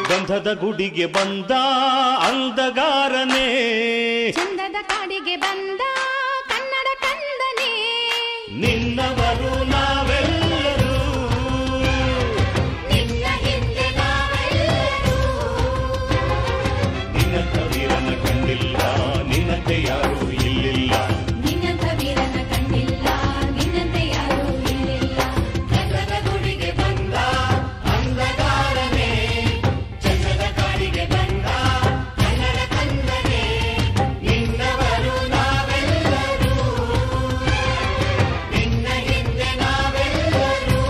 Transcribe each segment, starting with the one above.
ಗಂಧದ ಗುಡಿಗೆ ಬಂದ ಅಂದಗಾರನೇ ಚಂದದ ಕಾಡಿಗೆ ಬಂದ ಕನ್ನಡ ಕಂದನೆ ನಿನ್ನವರು ನಾವೆಲ್ಲರೂ ನಿನ್ನ ಹಿಂದೆ ನಾವೆಲ್ಲರೂ ನಿನ್ನಂಥ ವೀರನ ಕಂಡಿಲ್ಲ ನಿನ್ನಂತೆ ಯಾರೂ ಇಲ್ಲಿಲ್ಲ ನಿನ್ನಂಥ ವೀರನ ಕಂಡಿಲ್ಲ ನಿನ್ನಂತೆ ಯಾರೂ ಇಲ್ಲಿಲ್ಲ ಗಂಧದ ಗುಡಿಗೆ ಬಂದ ಅಂದಗಾರನೇ ಚಂದದ ಕಾಡಿಗೆ ಬಂದ ಕನ್ನಡ ಕಂದನೆ ನಿನ್ನವರು ನಾವೆಲ್ಲರೂ ನಿನ್ನ ಹಿಂದೆ ನಾವೆಲ್ಲರೂ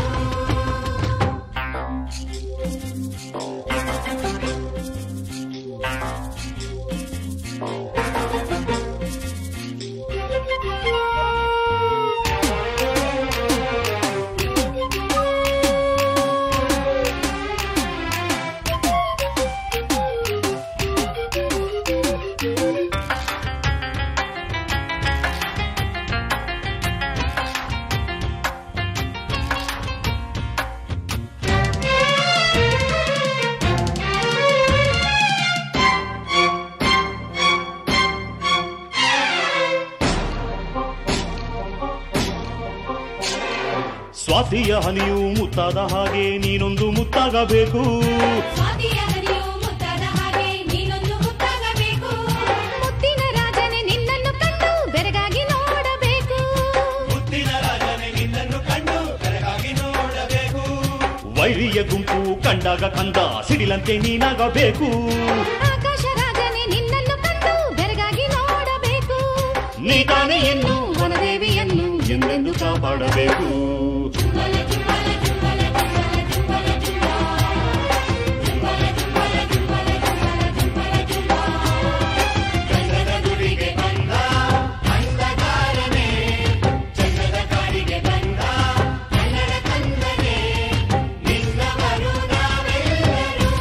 ಸ್ವಾತಿಯ ಹನಿಯು ಮುತ್ತಾದ ಹಾಗೆ ನೀನೊಂದು ಮುತ್ತಾಗಬೇಕು ಸ್ವಾತಿಯ ಹರಿಯು ಮುತ್ತಾದ ಹಾಗೆ ನೀನೊಂದು ಮುತ್ತಾಗಬೇಕು ಮುತ್ತಿನ ರಾಜನೇ ನಿನ್ನನ್ನು ಕಂಡು ಬೆರಗಾಗಿ ನೋಡಬೇಕು ಮುತ್ತಿನ ರಾಜನೇ ನಿನ್ನನ್ನು ಕಂಡು ಬೆರಗಾಗಿ ನೋಡಬೇಕು ವೈರಿಯ ಗುಂಪು ಕಂಡಾಗ ಕಂದ ಸಿಡಿಲಂತೆ ನೀನಾಗಬೇಕು ಆಕಾಶ ರಾಜನೇ ನಿನ್ನನ್ನು ಕಂಡು ಬೆರಗಾಗಿ ನೋಡಬೇಕು ನೀ ತಾನೇ ಎನ್ನು ವನದೇವಿಯನ್ನು ಎಂದೆಂದು ಕಾಪಾಡಬೇಕು ಚುಂಬಲ ಚುಂಬಲ ಚುಂಬಲ ಚುಂಬಲ ಚುಂಬಲ ಚುಂಬಲ ಚುಂಬಲ ಚುಂಬಲ ಚುಂಬಲ ಚುಂಬಲ ಚುಂಬಲ ಗಂಧದ ಗುಡಿಗೆ ಬಂದ ಅಂಧಕಾರನೇ ಚಂದದ ಕಾಡಿಗೆ ಬಂದ ಕನ್ನಡ ಕಂದನೆ ನಿನ್ನವರು ನಾವೆಲ್ಲರೂ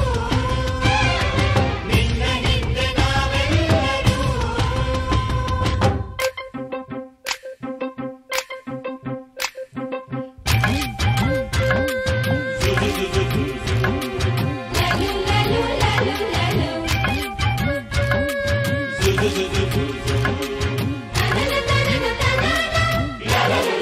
ನಿನ್ನ ಹಿಂದೆ ನಾವೆಲ್ಲರೂ ಲಲು ಲಲು ಲಲು ಲಲು ತನನ ತನನ ತನನ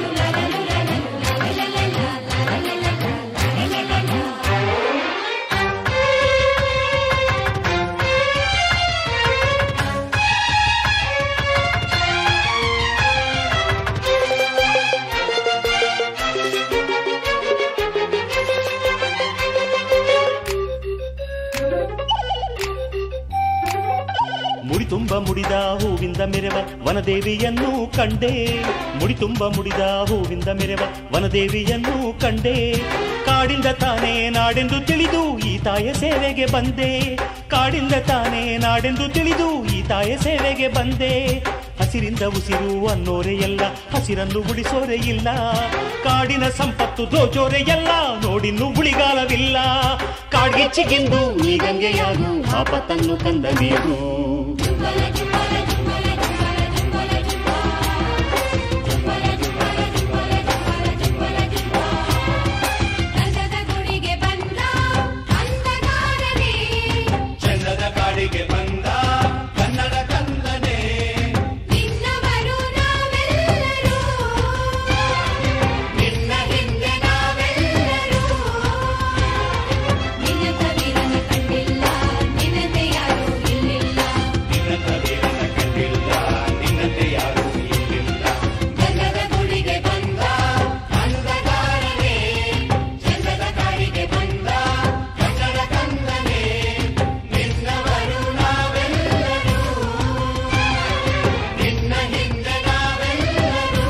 ಮುಡಿ ತುಂಬ ಮುಡಿದ ಹೂವಿಂದ ಮೆರೆವ ವನದೇವಿಯನ್ನು ಕಂಡೆ ಮುಡಿ ತುಂಬ ಮುಡಿದ ಹೂವಿಂದ ಮೆರೆವ ವನದೇವಿಯನ್ನು ಕಂಡೆ ಕಾಡಿಂದ ತಾನೇ ನಾಡೆಂದು ತಿಳಿದು ಈ ತಾಯ ಸೇವೆಗೆ ಬಂದೆ ಕಾಡಿಂದ ತಾನೇ ನಾಡೆಂದು ತಿಳಿದು ಈ ತಾಯ ಸೇವೆಗೆ ಬಂದೆ ಹಸಿರಿಂದ ಉಸಿರು ಅನ್ನೋರೆ ಎಲ್ಲ ಹಸಿರನ್ನು ಉಳಿಸೋರೆ ಇಲ್ಲ ಕಾಡಿನ ಸಂಪತ್ತು ದೋಚೋರೆ ಎಲ್ಲ ನೋಡಿನ್ನು ಉಳಿಗಾಲವಿಲ್ಲ ಕಾಡ್ಗಿಚ್ಚಿಗಿಂದು ನೀ ಗಂಗೆಯಾಗು ಆಪತ್ತನ್ನು ಕಂದ ನೀರು ಗಂಧದ ಗುಡಿಗೆ ಬಂದ ಅಂಧಕಾರನೇ ಚಂದದ ಕಾಡಿಗೆ ಬಂದ ಕನ್ನಡ ಕಂದನೆ ನಿನ್ನವರು ನಾವೆಲ್ಲರೂ ನಿನ್ನ ಹಿಂದೆ ನಾವೆಲ್ಲರೂ ನಿನ್ನಂಥ ವೀರನ ಕಂಡಿಲ್ಲ ನಿನ್ನಂತೆ ಯಾರೂ ಇಲ್ಲಿಲ್ಲ ನಿನ್ನಂತ ವೀರನ ಕಂಡಿಲ್ಲ ನಿನ್ನಂತೆ ಯಾರೂ ಇಲ್ಲಿಲ್ಲ ಗಂಧದ ಗುಡಿಗೆ ಬಂದ ಅಂಧಕಾರನೇ ಚಂದದ ಕಾಡಿಗೆ ಬಂದ ಕನ್ನಡ ಕಂದನೆ ನಿನ್ನವರು ನಾವೆಲ್ಲರೂ ನಿನ್ನ ಹಿಂದೆ ನಾವೆಲ್ಲರೂ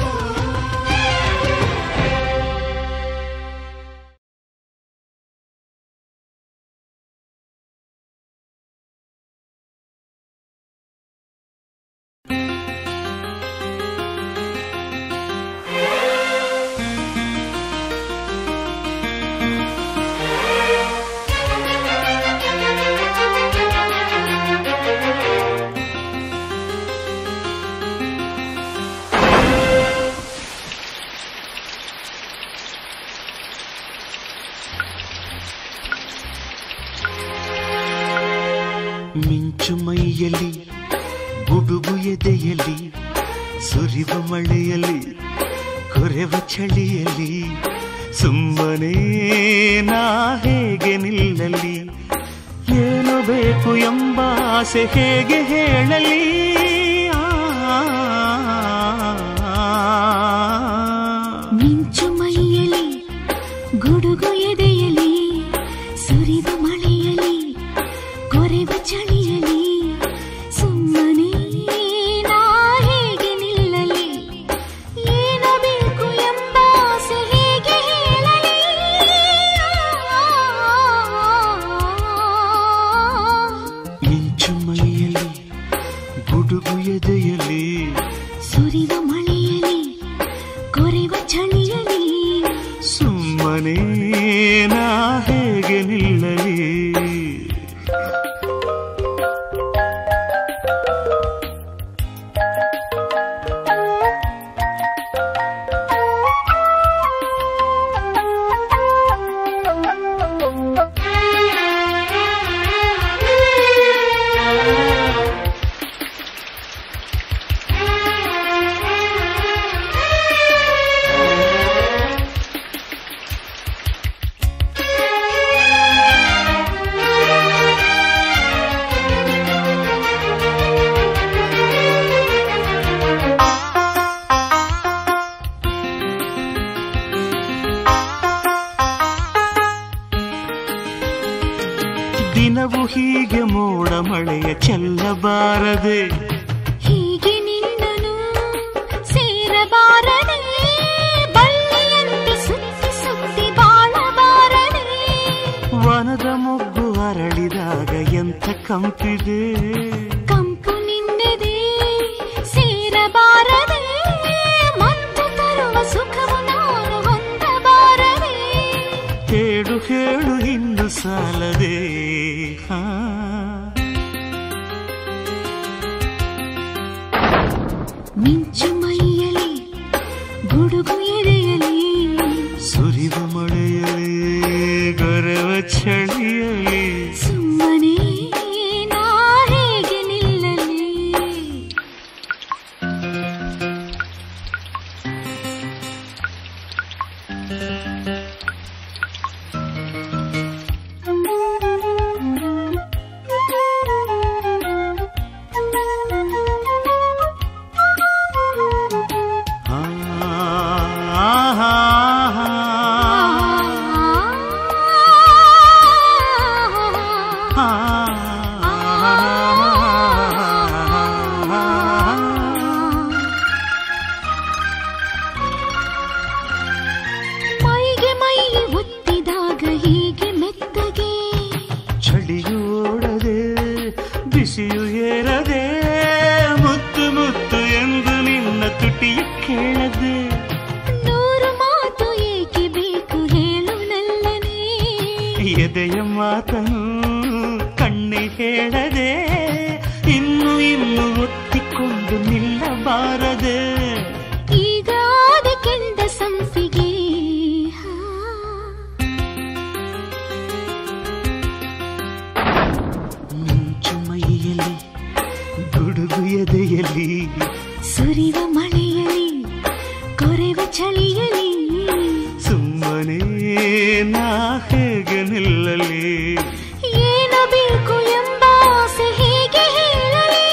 ಮಿಂಚು ಮೈಯಲ್ಲಿ ಗುಡುಗು ಎದೆಯಲ್ಲಿ ಸುರಿವ ಮಳೆಯಲ್ಲಿ ಕೊರೆವ ಚಳಿಯಲ್ಲಿ ಸುಮ್ಮನೆ ನಾ ಹೇಗೆ ನಿಲ್ಲಲಿ ಏನು ಬೇಕು ಎಂಬ ಆಸೆ ಹೇಗೆ ಹೇಳಲಿ ಆ ಮಿಂಚು ಮೈಯಲಿ ಗುಡುಗು ಎದೆಯಲಿ ಸುರಿದ ಮಳೆಯಲಿ ಕೊರೆವ ಚಳಿಯಲಿ ಸುಮ್ಮನೆ ನಾ ಹೇಗೆ ನಿಲ್ಲಲಿ ಏನು ಬೇಕು ಎಂಬ ಆಸೆ ಹೇಗೆ ಹೇಳಲಿ ಮಿಂಚು ಮೈಯಲ್ಲಿ ಗುಡುಗು ಎದೆಯಲ್ಲಿ ಸುರಿದ ಮಳೆಯಲಿ ಕೊರೆವ ಚಳಿಯಲಿ ಸುಮ್ಮನೆ ನಾ ಹೇಗೆ ನಿಲ್ಲಲಿ ದಿನವು ಹೀಗೆ ಮೋಡ ಮಳೆಯ ಚೆಲ್ಲಬಾರದೆ ಹೀಗೆ ನಿನ್ನನು ಸೇರಬಾರದೆ ಬಳ್ಳಿಯಂತೆ ಸುತ್ತಿ ಸುತ್ತಿ ಬಾಳಬಾರದೆ ವನದ ಮೊಗ್ಗು ಅರಳಿದಾಗ ಎಂಥ ಕಂಪಿದೆ ಕಂಪು ನಿನ್ನೆದೆ ಸೇರಬಾರದೆ ಮತ್ತು ತರುವ ಸುಖವು ನಾನು ಹೊಂದಬಾರದೆ ಹೇಳು ಹೇಳು ಇನ್ನು ಸಾಲದೆ ಹಾ ಮಿಂಚು ಮೈಯಲಿ ಗುಡುಗು ಎದೆಯಲಿ ಸುರಿವ ಮಳೆಯಲಿ ಗೊರವ ಚಳಿಯಲಿ ಸುಮ್ಮನೆ ನಾ ಹೇಗೆ ನಿಲ್ಲಲಿ ಆ, ಆ, ಆ, ಆ, ಮೈಗೆ ಮೈ ಒತ್ತಿದಾಗ ಹೀಗೆ ಮೆತ್ತಗೆ ಚಳಿಯು ಓಡದೆ ಬಿಸಿಯು ಏರದೆ ಮುತ್ತು ಮುತ್ತು ಎಂದು ನಿನ್ನ ತುಟಿಯ ಕೇಳದೆ ನೂರು ಮಾತು ಏಕೆ ಬೇಕು ಹೇಳು ನಲ್ಲನೇ ಎದೆಯ ಮಾತನು ಕಣ್ಣಿ ಹೇಳದೆ ಇನ್ನು ಇನ್ನು ಒತ್ತಿಕೊಂಡು ನಿಲ್ಲಬಾರದೆ ಈಗ ಅದಕ್ಕೆಂದ ಸಂಪಿಗೆ ಮಿಂಚು ಮೈಯಲ್ಲಿ ಗುಡುಗು ಎದೆಯಲ್ಲಿ ಸುರಿವ ಮಳೆಯಲಿ ಕೊರೆವ ಚಳಿಯಲಿ ಸುಮ್ಮನೆ ನಾ ಹೇಗೆ ನಿಲ್ಲಲಿ ಏನು ಬೇಕು ಎಂಬ ಆಸೆ ಹೇಗೆ ಹೇಳಲಿ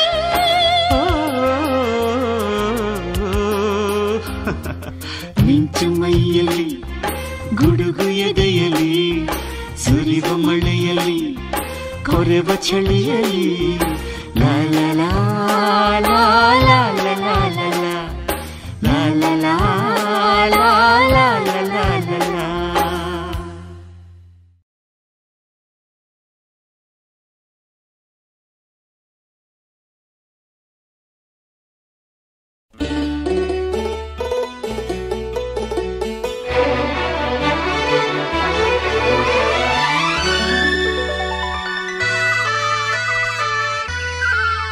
ಮಿಂಚು ಮೈಯಲ್ಲಿ ಗುಡುಗು ಎದೆಯಲ್ಲಿ ಸುರಿವ ಮಳೆಯಲ್ಲಿ ಕೊರೆವ ಚಳಿಯಲ್ಲಿ ಲಾ ಲಾ ಲಾ ಲಾ ಲಾ ಲಾ ಲಾ ಲಾ ಲಾ. ಲಾ ಲಾ ಲಾ ಲಾ ಲಾ ಲಾ ಲಾ ಲಾ ಲಾ. ಆ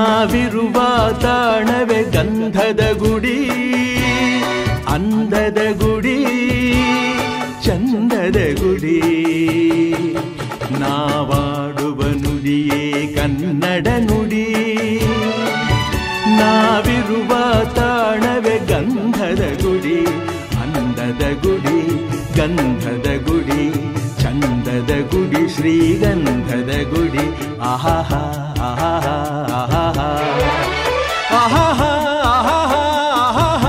ನಾವಿರುವ ತಾಣವೇ ಗಂಧದ ಗುಡಿ ಅಂದದ ಗುಡಿ ಚಂದದ ಗುಡಿ ನಾವಾಡುವ ನುಡಿಯೇ ಕನ್ನಡ ನುಡಿ ನಾವಿರುವ ತಾಣವೇ ಗಂಧದ ಗುಡಿ ಅಂದದ ಗುಡಿ ಗಂಧದ ಗುಡಿ ಚಂದದ ಗುಡಿ ಶ್ರೀಗಂಧದ ಗುಡಿ ಆಹಾಹ ಆಹಾಹ ಆಹಾಹ ಆಹಾಹ ಆಹಾಹ ಆಹಾಹ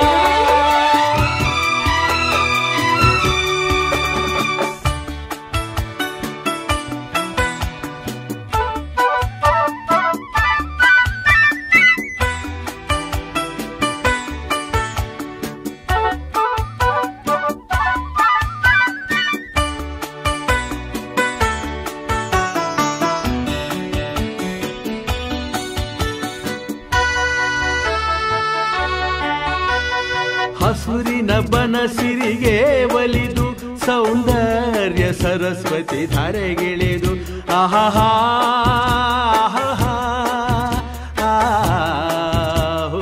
ಹಸುರಿನ ಬನಸಿರಿಗೆ ಒಲಿದು ಸೌಂದರ್ಯ ಸರಸ್ವತಿ ಧರೆಗಿಳಿದು ಆಹಾಹಾ ಆಹಾಹಾ, ಆಹೋ.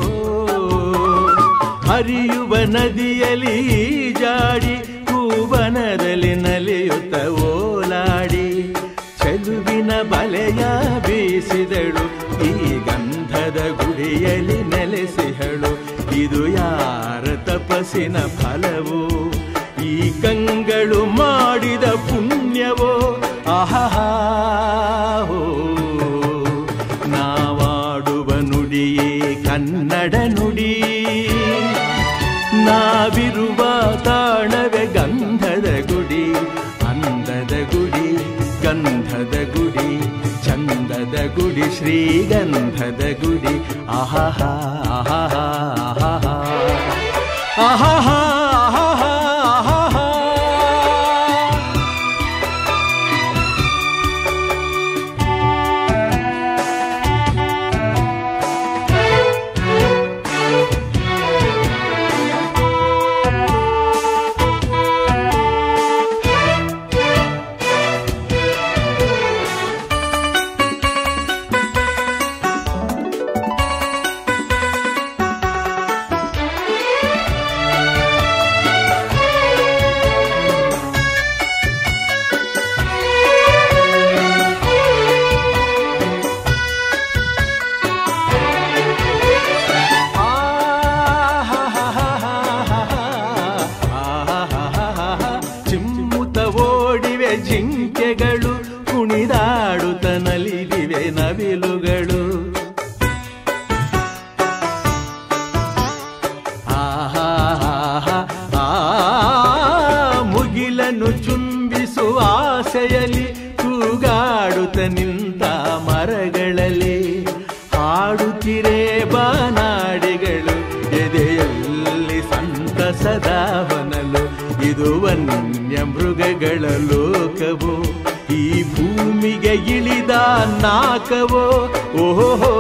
ಹರಿಯುವ ನದಿಯಲ್ಲಿ ಜಾಡಿ ಹೂವನದಲ್ಲಿ ನಲಿಯುತ್ತ ಓಲಾಡಿ ಚೆಲುವಿನ ಬಲೆಯ ಬೀಸಿದಳು ಈ ಗಂಧದ ಗುಡಿಯಲ್ಲಿ ನೆಲೆಸಿಹಳು ಇದು ಯಾರ ತಪಸ್ಸಿನ ಫಲವೋ ಈ ಕಂಗಳು ಮಾಡಿದ ಪುಣ್ಯವೋ ಆಹಾ ನಾವಾಡುವ ನುಡಿಯೇ ಕನ್ನಡ ನುಡಿ ನಾವಿರುವ ತಾಣವೇ ಗಂಧದ ಗುಡಿ ಅಂದದ ಗುಡಿ ಗಂಧದ ಗುಡಿ ಚಂದದ ಗುಡಿ ಶ್ರೀಗಂಧದ ಗುಡಿ ಆಹಾಹ ಆಹಾಹ ಆಹಾಹ ಆಹಾಹ ಆಹಾಹ ಆಹಾಹ ಚಿಮ್ಮುತ ಓಡಿವೆ ಜಿಂಕೆಗಳು ಕುಣಿದಾಡುತ್ತ ನಲಿದಿವೆ ನವಿಲುಗಳು ಆಹಾಹಾಹಾ, ಆ ಮುಗಿಲನ್ನು ಚುಂಬಿಸುವ ಆಸೆಯಲ್ಲಿ ತೂಗಾಡುತ್ತ ನಿಂತ ಮರಗಳಲ್ಲಿ ಹಾಡುತ್ತಿರೇ ಬಾನಾಡಿಗಳು ಎದೆಯಲ್ಲಿ ಸಂತಸದ ಹೊನಲು ಇದು ವನ್ಯ ಮೃಗಗಳ ಲೋಕವೋ ಈ ಭೂಮಿಗೆ ಇಳಿದ ನಾಕವೋ ಓಹೋ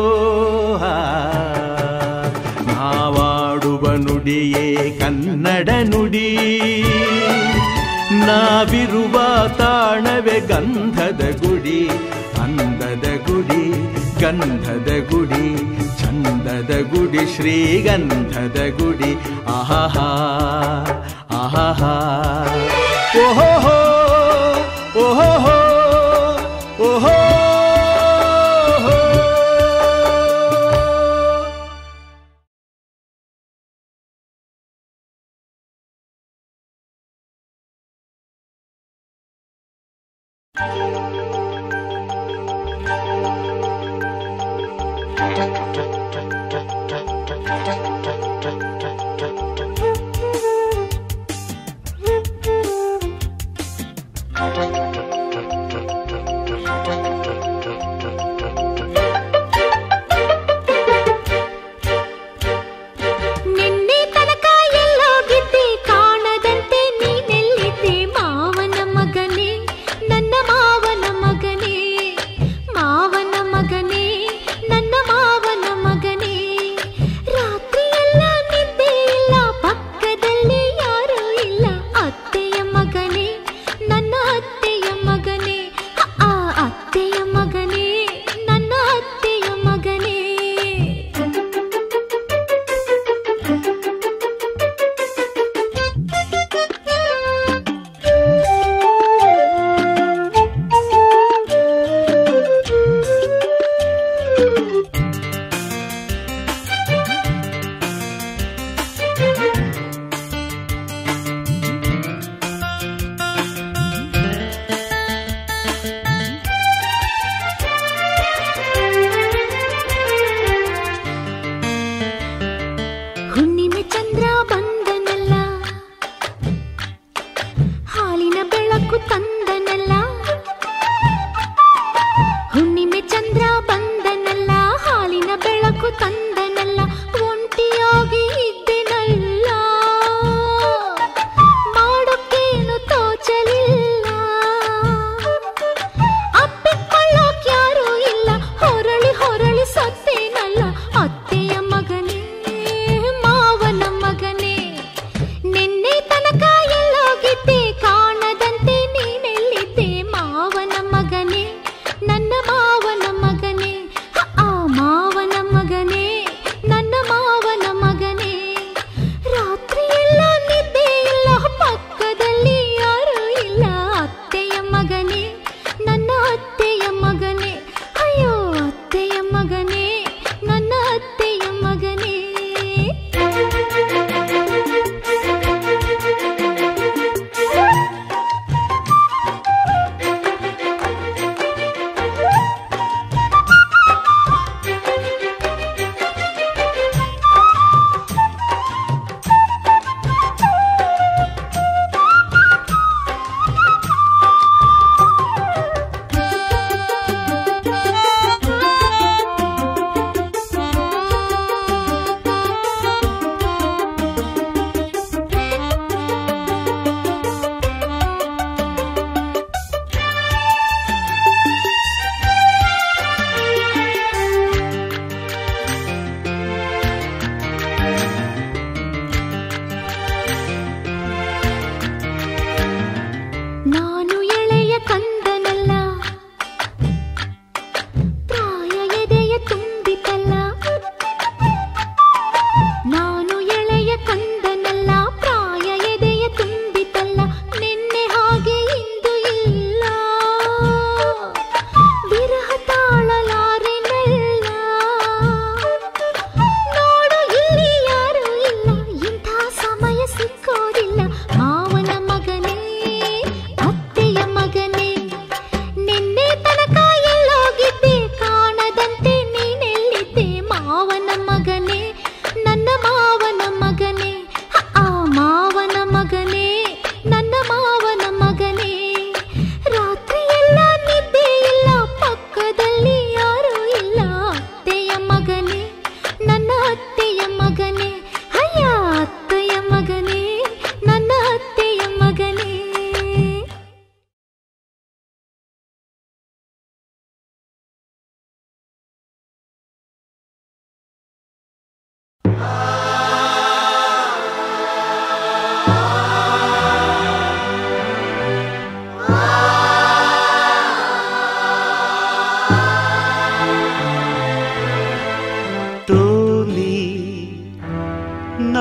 ನಾವಾಡುವ ನುಡಿಯೇ ಕನ್ನಡ ನುಡಿ ನಾವಿರುವ ತಾಣವೇ ಗಂಧದ ಗುಡಿ ಅಂದದ ಗುಡಿ ಗಂಧದ ಗುಡಿ ಚಂದದ ಗುಡಿ ಶ್ರೀಗಂಧದ ಗುಡಿ ಆಹಾಹಾ ಆಹಾಹಾ ಓಹೋ ಓಹೋ ಓಹೋ ನಿನ್ನೆ ತನಕ ಎಲ್ಲೋಗಿದ್ದೆ ಕಾಣದಂತೆ ನೀನೆಲ್ಲಿದ್ದೆ ಮಾವನ ಮಗನೇ ನನ್ನ ಮಾವನ ಮಗನೇ ಮಾವನ ಮಗನೇ ನನ್ನ ಮಾವನ ಮಗನೇ ರಾತ್ರಿ ಎಲ್ಲ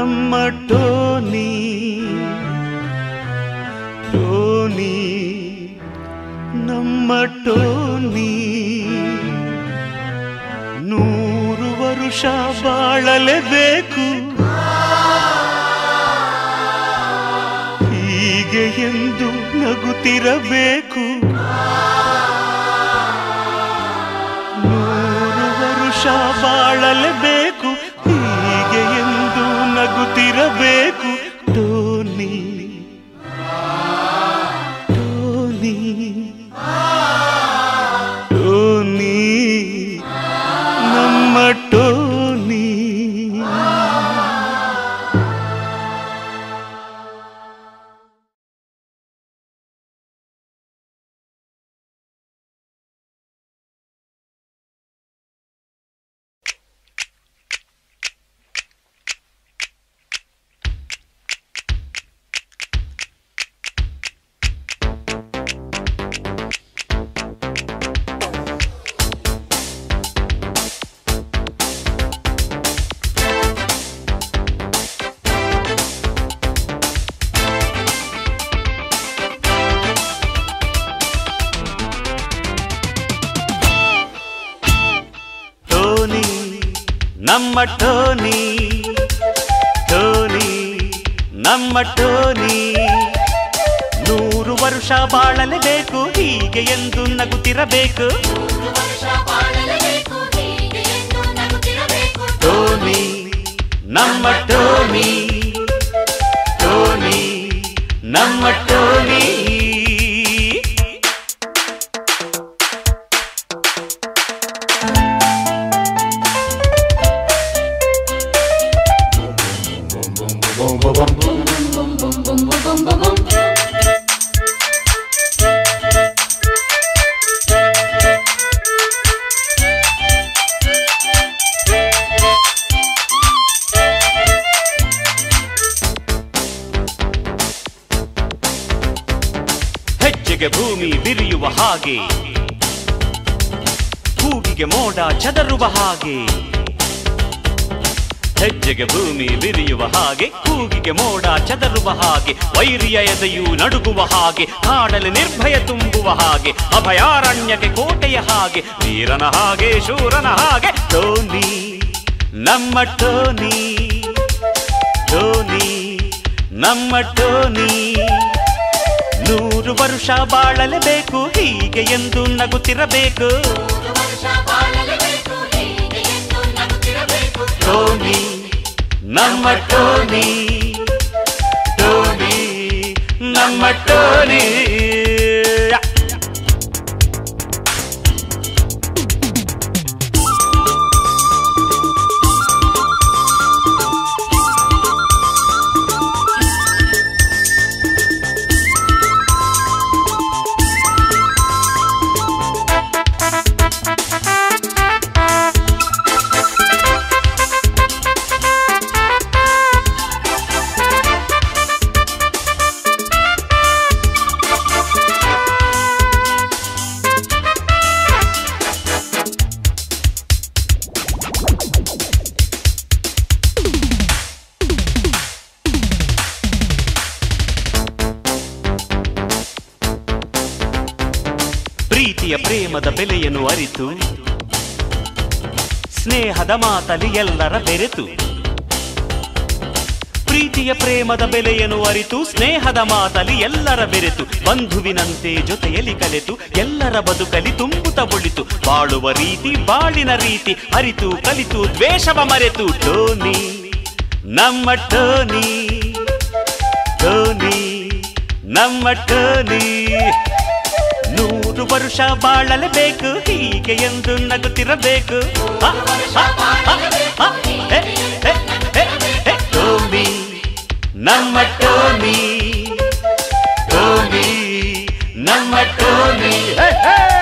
ನಮ್ಮ ಟೋನಿ ಟೋನಿ ನಮ್ಮ ಟೋನಿ ನೂರು ವರುಷ ಬಾಳಲೇಬೇಕು ಹೀಗೆ ಎಂದು ನಗುತ್ತಿರಬೇಕು ನೂರು ವರುಷ ಬಾಳಲೇಬೇಕು ಹೀಗೆ ಎಂದು ನಗುತ್ತಿರಬೇಕು ಟೋನಿ ಟೋನಿ ಟೋನಿ ನಮ್ಮ ಟೋನಿ ಟೋನಿ ನಮ್ಮ ಟೋನಿ ಟೋನಿ ನಮ್ಮ ಟೋನಿ ನೂರು ವರ್ಷ ಬಾಳಲೇಬೇಕು ಹೀಗೆ ಎಂದು ನಗುತ್ತಿರಬೇಕು ಟೋನಿ ನಮ್ಮ ಟೋನಿ ಟೋನಿ ನಮ್ಮ ಟೋನಿ ಹೆಜ್ಜೆಗೆ ಭೂಮಿ ಬಿರಿಯುವ ಹಾಗೆ ಕೂಗಿಗೆ ಮೋಡ ಚದರುವ ಹಾಗೆ ಹೆಜ್ಜೆಗೆ ಭೂಮಿ ಬಿರಿಯುವ ಹಾಗೆ ಕೂಗಿಗೆ ಮೋಡ ಚದರುವ ಹಾಗೆ ವೈರಿಯ ಎದೆಯು ನಡುಗುವ ಹಾಗೆ ಕಾಡಲಿ ನಿರ್ಭಯ ತುಂಬುವ ಹಾಗೆ ಅಭಯಾರಣ್ಯಕ್ಕೆ ಕೋಟೆಯ ಹಾಗೆ ವೀರನ ಹಾಗೆ ಶೂರನ ಹಾಗೆ ಟೋನಿ ನಮ್ಮ ಟೋನಿ ಟೋನಿ ನಮ್ಮ ಟೋನಿ ನೂರು ವರ್ಷ ಬಾಳಲೇಬೇಕು ಹೀಗೆ ಎಂದು ನಗುತ್ತಿರಬೇಕು ಟೋನಿ ನಮ್ಮ ಟೋನಿ ಟೋನಿ ನಮ್ಮ ಟೋನಿ ಪ್ರೀತಿಯ ಪ್ರೇಮದ ಬೆಲೆಯನ್ನು ಅರಿತು ಸ್ನೇಹದ ಮಾತಲಿ ಎಲ್ಲರ ಬೆರೆತು ಪ್ರೀತಿಯ ಪ್ರೇಮದ ಬೆಲೆಯನ್ನು ಅರಿತು ಸ್ನೇಹದ ಮಾತಲಿ ಎಲ್ಲರ ಬೆರೆತು ಬಂಧುವಿನಂತೆ ಜೊತೆಯಲ್ಲಿ ಕಲೆತು ಎಲ್ಲರ ಬದುಕಲಿ ತುಂಬುತ್ತ ಒಳಿತು ಬಾಳುವ ರೀತಿ ಬಾಳಿನ ರೀತಿ ಅರಿತು ಕಲಿತು ದ್ವೇಷವ ಮರೆತು ಟೋನಿ ನಮ್ಮ ಟೋನಿ ಟೋನಿ ನಮ್ಮ ಟೋನಿ ನೂರು ವರ್ಷ ಬಾಳಲೇಬೇಕು ಹೀಗೆ ಎಂದು ನಗುತ್ತಿರಬೇಕು ಹ, ಹ, ಹ, ಹ, ಹೆ, ಹೆ, ಹೆ, ಹೆ. ಟೋನಿ ನಮ್ಮ ಟೋನಿ ಟೋನಿ ನಮ್ಮ ಟೋನಿ ಹೇ, ಹೇ.